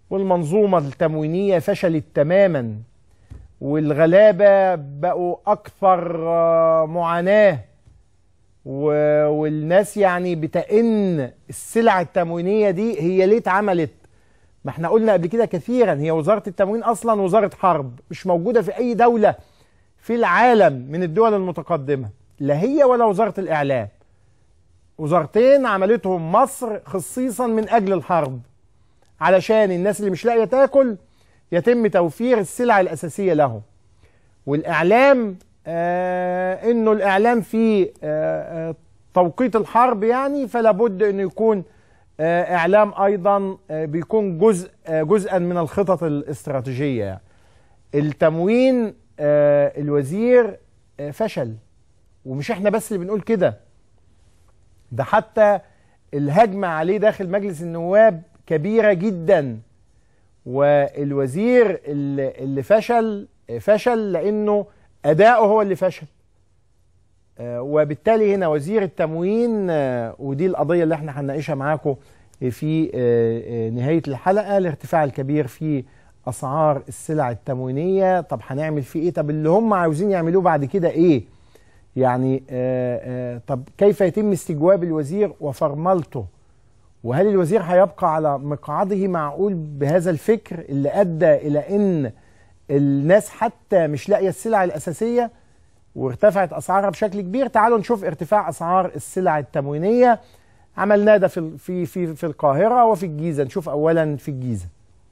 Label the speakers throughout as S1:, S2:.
S1: والمنظومة التموينية فشلت تماما والغلابة بقوا أكثر آه، معاناة و- والناس يعني بتئن السلع التموينية دي هي ليه اتعملت ما احنا قلنا قبل كده كثيرا هي وزارة التموين أصلا وزارة حرب مش موجودة في أي دولة في العالم من الدول المتقدمة لا هي ولا وزارة الإعلام وزارتين عملتهم مصر خصيصا من أجل الحرب علشان الناس اللي مش لاقية تاكل يتم توفير السلع الأساسية لهم والإعلام آه إنه الإعلام في آه آه توقيت الحرب يعني فلا بد إنه يكون آه إعلام أيضا آه بيكون جزء آه جزءا من الخطط الاستراتيجية يعني. التموين آه الوزير آه فشل ومش احنا بس اللي بنقول كده ده حتى الهجمة عليه داخل مجلس النواب كبيرة جدا والوزير اللي اللي فشل فشل لأنه أداؤه هو اللي فشل آه، وبالتالي هنا وزير التموين آه، ودي القضية اللي احنا هنناقشها معاكم في آه، آه، نهاية الحلقة الارتفاع الكبير في أسعار السلع التموينية طب هنعمل فيه ايه طب اللي هم عاوزين يعملوه بعد كده ايه يعني آه، آه، طب كيف يتم استجواب الوزير وفرملته وهل الوزير هيبقى على مقعده معقول بهذا الفكر اللي ادى الى ان الناس حتى مش لاقيه السلع الاساسيه وارتفعت اسعارها بشكل كبير تعالوا نشوف ارتفاع اسعار السلع التموينيه عملناه ده في في في في القاهره وفي الجيزه نشوف اولا في الجيزه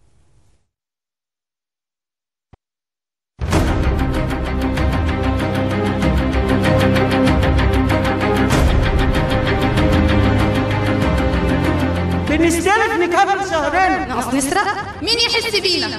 S2: بنستلف نكمل شهرين
S3: ناقص نسرق
S4: مين يحس بينا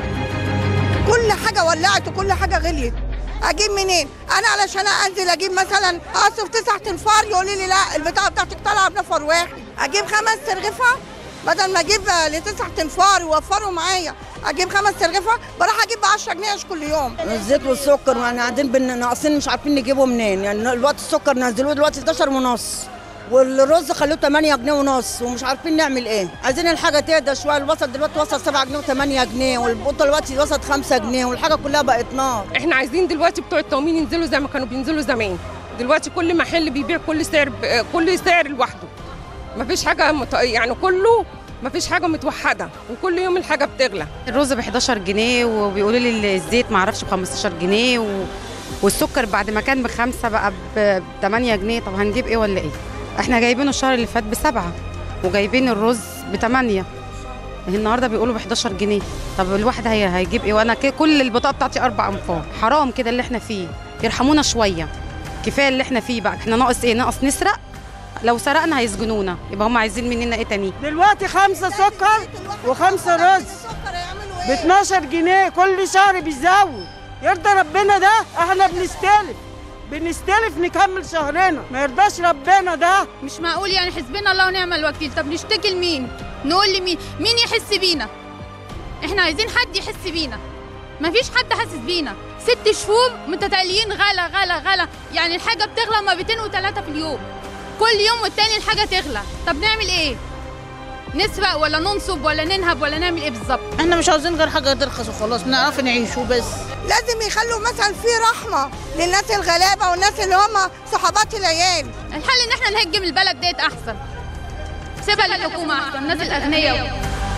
S5: كل حاجة ولعت وكل حاجة غليت اجيب منين انا علشان انزل اجيب مثلا اصرف تسع تنفار يقولوا لي لا البطاقه بتاعتك طالعه بنفر واحد اجيب خمس ترغفه بدل ما اجيب لتسع تنفار يوفروا معايا اجيب خمس ترغفه بروح اجيب ب 10 جنيه كل يوم
S6: الزيت والسكر يعني قاعدين بن- ناقصين مش عارفين نجيبه منين يعني الوقت السكر نزلوه دلوقتي 11 ونص والرز خلوه 8 جنيه ونص ومش عارفين نعمل ايه عايزين الحاجه تهدى شويه الوسط دلوقتي وصل 7 جنيه و8 جنيه والبطه دلوقتي وصلت 5 جنيه والحاجه كلها بقت نار
S7: احنا عايزين دلوقتي بتوع التومين ينزلوا زي ما كانوا بينزلوا زمان دلوقتي كل محل بيبيع كل سعر ب- كل سعر لوحده مفيش حاجه مت... يعني كله مفيش حاجه متوحده وكل يوم الحاجه بتغلى
S3: الرز ب 11 جنيه وبيقولوا لي الزيت ما اعرفش ب 15 جنيه و... والسكر بعد ما كان بخمسه بقى ب 8 جنيه طب هنجيب ايه ولا ايه؟ احنا جايبينه الشهر اللي فات بسبعه وجايبين الرز ب 8 النهارده بيقولوا ب 11 جنيه طب الواحد هي هيجيب ايه وانا ك- كل البطاقه بتاعتي اربع انفار حرام كده اللي احنا فيه يرحمونا شويه كفايه اللي احنا فيه بقى احنا ناقص ايه ناقص نسرق لو سرقنا هيسجنونا يبقى هم عايزين مننا ايه تاني
S2: دلوقتي خمسة سكر وخمسة رز ب 12 جنيه كل شهر بيزود يرضى ربنا ده احنا بنستلف بنستلف نكمل شهرنا ما يرضاش ربنا ده
S4: مش معقول يعني حسبنا الله ونعم الوكيل طب نشتكي لمين نقول لمين مين يحس بينا احنا عايزين حد يحس بينا مفيش حد حاسس بينا ست شهور متتاليين غلا غلا غلا يعني الحاجه بتغلى مرتين وثلاثه في اليوم كل يوم والتاني الحاجه تغلى طب نعمل ايه نسرق ولا ننصب ولا ننهب ولا نعمل ايه بالظبط
S8: احنا مش عاوزين غير حاجه ترخص وخلاص بنعرف نعيش وبس
S5: لازم يخلوا مثلا في رحمه للناس الغلابه والناس اللي هم صحبات العيال
S4: الحل ان احنا نهجم البلد ديت احسن سيبها للحكومه احسن الناس الاغنياء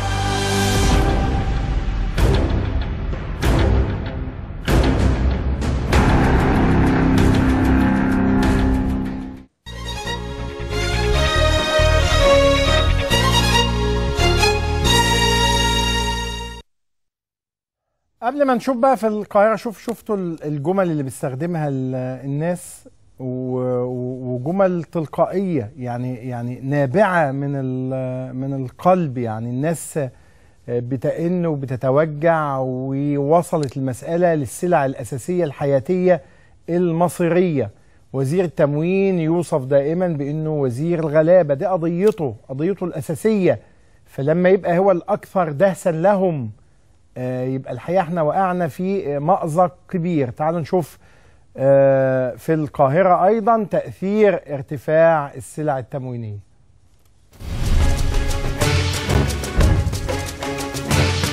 S1: قبل ما نشوف بقى في القاهرة شوف شفتوا ال- الجمل اللي بيستخدمها ال- الناس و- و- وجمل تلقائية يعني يعني نابعة من ال- من القلب يعني الناس بتئن وبتتوجع ووصلت المسألة للسلع الأساسية الحياتية المصيرية وزير التموين يوصف دائما بأنه وزير الغلابة دي قضيته قضيته الأساسية فلما يبقى هو الأكثر دهسا لهم آه، يبقى الحقيقه احنا وقعنا في مأزق كبير تعالوا نشوف آه، في القاهره ايضا تاثير ارتفاع السلع التموينيه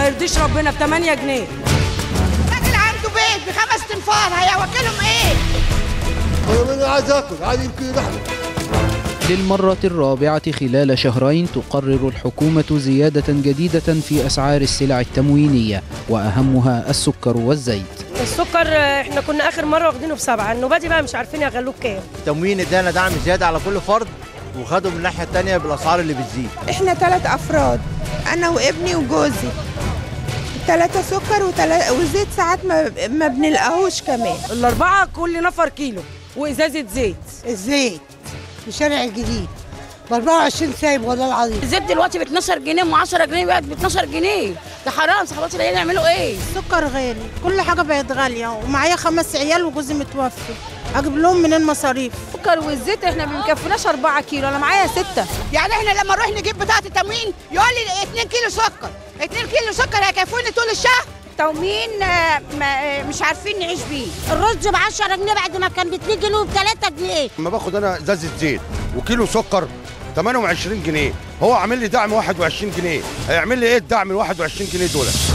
S6: ما يرضيش ربنا ب 8 جنيه
S5: راجل عنده بيت بخمس تنفار هيوكلهم ايه
S9: انا عايز اكل عايز يمكن لحمه
S10: للمرة الرابعة خلال شهرين تقرر الحكومة زيادة جديدة في أسعار السلع التموينية وأهمها السكر والزيت
S6: السكر آه، احنا كنا اخر مره واخدينه بسبعه النوبادي بقى مش عارفين يغلوه بكام
S11: التموين ادانا دعم زياده على كل فرد وخدوا من الناحيه الثانيه بالاسعار اللي بتزيد
S5: احنا ثلاث افراد انا وابني وجوزي ثلاثة سكر وتلا... وزيت ساعات ما, ما بنلقاهوش كمان
S6: الاربعه كل نفر كيلو وازازه زيت
S2: الزيت في شارع الجديد ب 24 سايب والله العظيم
S6: الزيت دلوقتي ب 12 جنيه و10 جنيه بقت ب 12 جنيه ده حرام صحباتي العيال يعملوا ايه
S2: السكر غالي كل حاجه بقت غاليه ومعايا خمس عيال وجوزي متوفي اجيب لهم منين مصاريف
S6: السكر والزيت احنا ما بنكفناش 4 كيلو انا معايا 6
S5: يعني احنا لما نروح نجيب بطاقة التموين يقول لي 2 كيلو سكر 2 كيلو سكر هيكفوني طول الشهر تموين مش عارفين نعيش بيه
S2: الرز ب 10 جنيه بعد ما كان ب 2 كيلو ب 3 جنيه
S9: لما باخد انا ازازه زيت وكيلو سكر 28 جنيه هو عامل لي دعم 21 جنيه هيعمل لي ايه الدعم ال 21 جنيه دول